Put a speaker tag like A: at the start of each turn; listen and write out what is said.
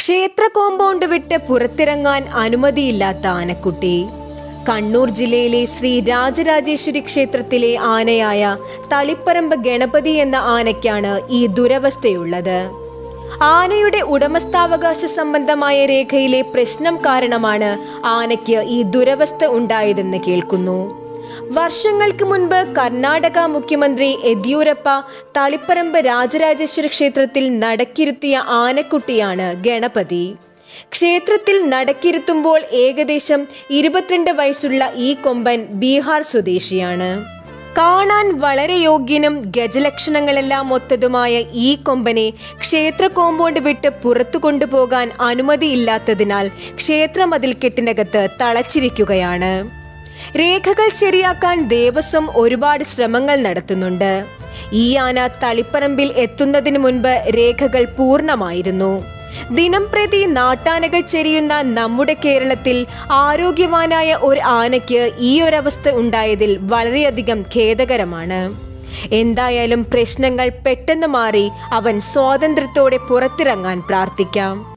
A: ക്ഷേത്ര കോമ്പൗണ്ട് വിട്ട് പുറത്തിറങ്ങാൻ അനുമതിയില്ലാത്ത ആനക്കുട്ടി കണ്ണൂർ ജില്ലയിലെ ശ്രീ രാജരാജേശ്വരി ക്ഷേത്രത്തിലെ ആനയായ തളിപ്പറമ്പ് ഗണപതി എന്ന ആനയ്ക്കാണ് ഈ ദുരവസ്ഥയുള്ളത് ആനയുടെ ഉടമസ്ഥാവകാശ സംബന്ധമായ രേഖയിലെ പ്രശ്നം കാരണമാണ് ആനയ്ക്ക് ഈ ദുരവസ്ഥ ഉണ്ടായതെന്ന് കേൾക്കുന്നു വർഷങ്ങൾക്ക് മുൻപ് കർണാടക മുഖ്യമന്ത്രി യെദ്യൂരപ്പ തളിപ്പറമ്പ് രാജരാജേശ്വര ക്ഷേത്രത്തിൽ നടക്കിരുത്തിയ ആനക്കുട്ടിയാണ് ഗണപതി ക്ഷേത്രത്തിൽ നടക്കിരുത്തുമ്പോൾ ഏകദേശം ഇരുപത്തിരണ്ട് വയസ്സുള്ള ഈ കൊമ്പൻ ബീഹാർ സ്വദേശിയാണ് കാണാൻ വളരെ യോഗ്യനും ഗജലക്ഷണങ്ങളെല്ലാം ഒത്തതുമായ ഈ കൊമ്പനെ ക്ഷേത്ര കോമ്പൗണ്ട് വിട്ട് പുറത്തു കൊണ്ടുപോകാൻ അനുമതിയില്ലാത്തതിനാൽ ക്ഷേത്ര മതിൽക്കെട്ടിനകത്ത് തളച്ചിരിക്കുകയാണ് രേഖകൾ ശരിയാക്കാൻ ദേവസ്വം ഒരുപാട് ശ്രമങ്ങൾ നടത്തുന്നുണ്ട് ഈ ആന തളിപ്പറമ്പിൽ എത്തുന്നതിന് മുൻപ് രേഖകൾ പൂർണ്ണമായിരുന്നു ദിനം പ്രതി നാട്ടാനകൾ ചെരിയുന്ന നമ്മുടെ കേരളത്തിൽ ആരോഗ്യവാനായ ഒരു ആനയ്ക്ക് ഈ ഒരവസ്ഥ ഉണ്ടായതിൽ വളരെയധികം ഖേദകരമാണ് എന്തായാലും പ്രശ്നങ്ങൾ പെട്ടെന്ന് മാറി അവൻ സ്വാതന്ത്ര്യത്തോടെ പുറത്തിറങ്ങാൻ പ്രാർത്ഥിക്കാം